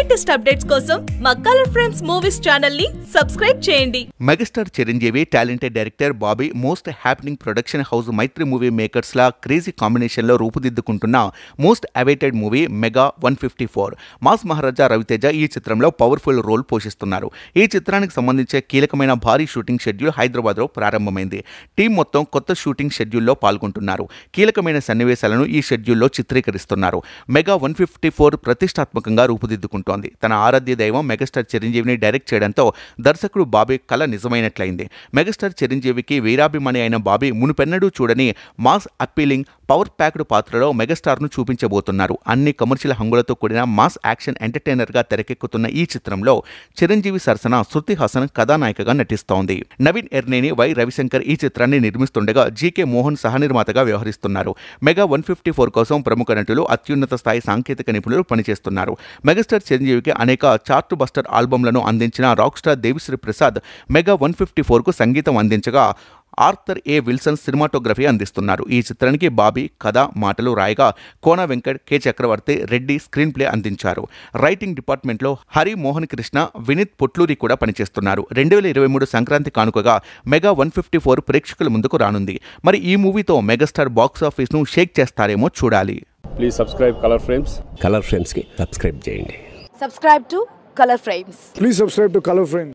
Latest updates కోసం మా colour frames movies channel ని సబ్స్క్రైబ్ చేయండి megastar Chiranjeevi talented director Bobby most happening production house Mythri movie makers లా crazy కాంబినేషన్లో రూపుదిద్దుకుంటున్న most awaited movie mega one fifty four mass Maharaja Ravi Teja ఈ చిత్రంలో పవర్ఫుల్ రోల్ పోషిస్తున్నారు ఈ చిత్రానికి సంబంధించే కీలకమైన భారీ షూటింగ్ షెడ్యూల్ హైదరాబాద్లో ప్రారంభమైంది టీం మొత్తం కొత్త షూటింగ్ షెడ్యూల్లో పాల్గొంటున్నారు కీలకమైన సన్నివేశాలను ఈ షెడ్యూల్లో చిత్రీకరిస్తున్నారు మెగా వన్ ఫిఫ్టీ ఫోర్ ప్రతిష్టాత్మకంగా రూపుదిద్దుకుంటోంది తన ఆరాధ్య దైవం మెగాస్టార్ చిరంజీవిని డైరెక్ట్ చేయడంతో దర్శకుడు బాబీ కళ నిజమైనట్లయింది మెగాస్టార్ చిరంజీవికి వీరాభిమాని అయిన బాబీ మునుపెన్నడూ చూడని మాస్ అప్పీలింగ్ పవర్ ప్యాక్డ్ పాత్రలో మెగాస్టార్ను చూపించబోతున్నారు అన్ని కమర్షియల్ హంగులతో కూడిన మాస్ యాక్షన్ ఎంటర్టైనర్గా తెరకెక్కుతున్న ఈ చిత్రంలో చిరంజీవి సరసన శృతి హాసన్ కథానాయికగా నటిస్తోంది నవీన్ ఎర్నేని వై రవిశంకర్ ఈ చిత్రాన్ని నిర్మిస్తుండగా జీకే మోహన్ సహనిర్మాతగా వ్యవహరిస్తున్నారు మెగా వన్ ఫిఫ్టీ ఫోర్ కోసం ప్రముఖ నటులు అత్యున్నత స్థాయి సాంకేతిక నిపుణులు పనిచేస్తున్నారు మెగాస్టార్ చిరంజీవికి అనేక చార్ట్ బస్టర్ ఆల్బమ్లను అందించిన rock star Devi Sri Prasad mega one fifty ఫోర్కు సంగీతం అందించగా ఆర్థర్ ఏ విల్సన్ సినిమాటోగ్రఫీ అందిస్తున్నారు ఈ చిత్రానికి బాబీ కథ మాటలు రాయగా Kona Venkat K Chakravarthy Reddy screenplay అందించారు రైటింగ్ డిపార్ట్మెంట్లో హరి మోహన్ కృష్ణ వినీత్ పొట్లూరి కూడా పనిచేస్తున్నారు రెండు వేల ఇరవై మూడు సంక్రాంతి కానుకగా మెగా వన్ ఫిఫ్టీ ఫోర్ ప్రేక్షకుల ముందుకు రానుంది మరి ఈ మూవీతో మెగాస్టార్ బాక్స్ ఆఫీస్ను షేక్ చేస్తారేమో చూడాలి please subscribe colour frames colour ఫ్రేమ్స్కి సబ్స్క్రైబ్ చేయండి subscribe to color frames Please subscribe to Color Frame.